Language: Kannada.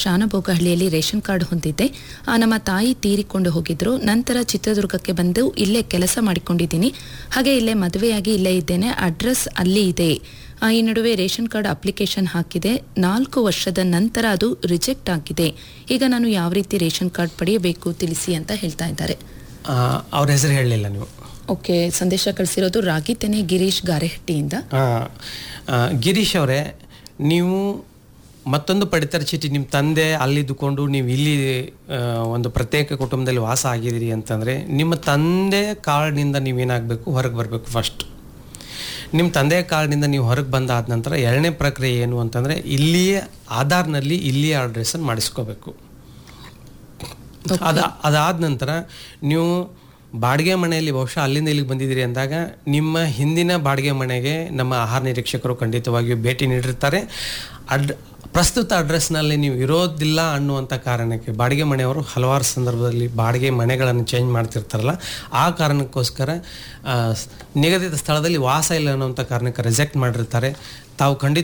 ಶಾನಭೋಗಹಳ್ಳಿಯಲ್ಲಿ ರೇಷನ್ ಕಾರ್ಡ್ ಹೊಂದಿದ್ದೆ ಆ, ನಮ್ಮ ತಾಯಿ ತೀರಿಕೊಂಡು ಹೋಗಿದ್ರು ನಂತರ ಚಿತ್ರದುರ್ಗಕ್ಕೆ ಬಂದು ಇಲ್ಲೇ ಕೆಲಸ ಮಾಡಿಕೊಂಡಿದ್ದೀನಿ ಹಾಗೆ ಇಲ್ಲೇ ಮದುವೆಯಾಗಿ ಇಲ್ಲೇ ಇದ್ದೇನೆ ಅಡ್ರೆಸ್ ಅಲ್ಲಿ ಇದೆ ಆ, ಈ ನಡುವೆ ರೇಷನ್ ಕಾರ್ಡ್ ಅಪ್ಲಿಕೇಶನ್ ಹಾಕಿದೆ ನಾಲ್ಕು ವರ್ಷದ ನಂತರ ಅದು ರಿಜೆಕ್ಟ್ ಆಗಿದೆ ಈಗ ನಾನು ಯಾವ ರೀತಿ ರೇಷನ್ ಕಾರ್ಡ್ ಪಡೆಯಬೇಕು ತಿಳಿಸಿ ಅಂತ ಹೇಳ್ತಾ ಇದ್ದಾರೆ ಅವ್ರ ಹೆಸರು ಹೇಳಲಿಲ್ಲ ನೀವು ಓಕೆ ಸಂದೇಶ ಕಳಿಸಿರೋದು ರಾಗಿತೆನೆ ಗಿರೀಶ್ ಗಾರೆಹಟ್ಟಿಯಿಂದ ಆ, ಆ, ಗಿರೀಶ್ ಅವರೇ ನೀವು ಮತ್ತೊಂದು ಪಡಿತರ ಚೀಟಿ ನಿಮ್ಮ ತಂದೆ ಅಲ್ಲಿದ್ದುಕೊಂಡು ನೀವು ಇಲ್ಲಿ ಆ, ಒಂದು ಪ್ರತ್ಯೇಕ ಕುಟುಂಬದಲ್ಲಿ ವಾಸ ಆಗಿದ್ದೀರಿ ಅಂತಂದರೆ ನಿಮ್ಮ ತಂದೆ ಕಾರ್ಡ್ನಿಂದ ನೀವೇನಾಗಬೇಕು ಹೊರಗೆ ಬರಬೇಕು ಫಸ್ಟ್ ನಿಮ್ಮ ತಂದೆ ಕಾರ್ಡ್ನಿಂದ ನೀವು ಹೊರಗೆ ಬಂದಾದ ನಂತರ ಎರಡನೇ ಪ್ರಕ್ರಿಯೆ ಏನು ಅಂತಂದರೆ ಇಲ್ಲಿಯೇ ಆಧಾರ್ನಲ್ಲಿ ಇಲ್ಲಿಯೇ ಅಡ್ರೆಸ್ಸನ್ನು ಮಾಡಿಸ್ಕೋಬೇಕು ಅದ ಅದಾದ ನಂತರ ನೀವು ಬಾಡಿಗೆ ಮನೆಯಲ್ಲಿ ಬಹುಶಃ ಅಲ್ಲಿಂದ ಇಲ್ಲಿಗೆ ಬಂದಿದ್ದೀರಿ ಅಂದಾಗ ನಿಮ್ಮ ಹಿಂದಿನ ಬಾಡಿಗೆ ಮನೆಗೆ ನಮ್ಮ ಆಹಾರ ನಿರೀಕ್ಷಕರು ಖಂಡಿತವಾಗಿಯೂ ಭೇಟಿ ನೀಡಿರ್ತಾರೆ ಅಡ್ ಪ್ರಸ್ತುತ ಅಡ್ರೆಸ್ನಲ್ಲಿ ನೀವು ಇರೋದಿಲ್ಲ ಅನ್ನುವಂಥ ಕಾರಣಕ್ಕೆ ಬಾಡಿಗೆ ಮನೆಯವರು ಹಲವಾರು ಸಂದರ್ಭದಲ್ಲಿ ಬಾಡಿಗೆ ಮನೆಗಳನ್ನು ಚೇಂಜ್ ಮಾಡ್ತಿರ್ತಾರಲ್ಲ ಆ ಕಾರಣಕ್ಕೋಸ್ಕರ ಆ, ಸ್- ನಿಗದಿತ ಸ್ಥಳದಲ್ಲಿ ವಾಸ ಇಲ್ಲ ಅನ್ನುವಂಥ ಕಾರಣಕ್ಕೆ ರಿಜೆಕ್ಟ್ ಮಾಡಿರ್ತಾರೆ ತಾವು ಖಂಡಿತ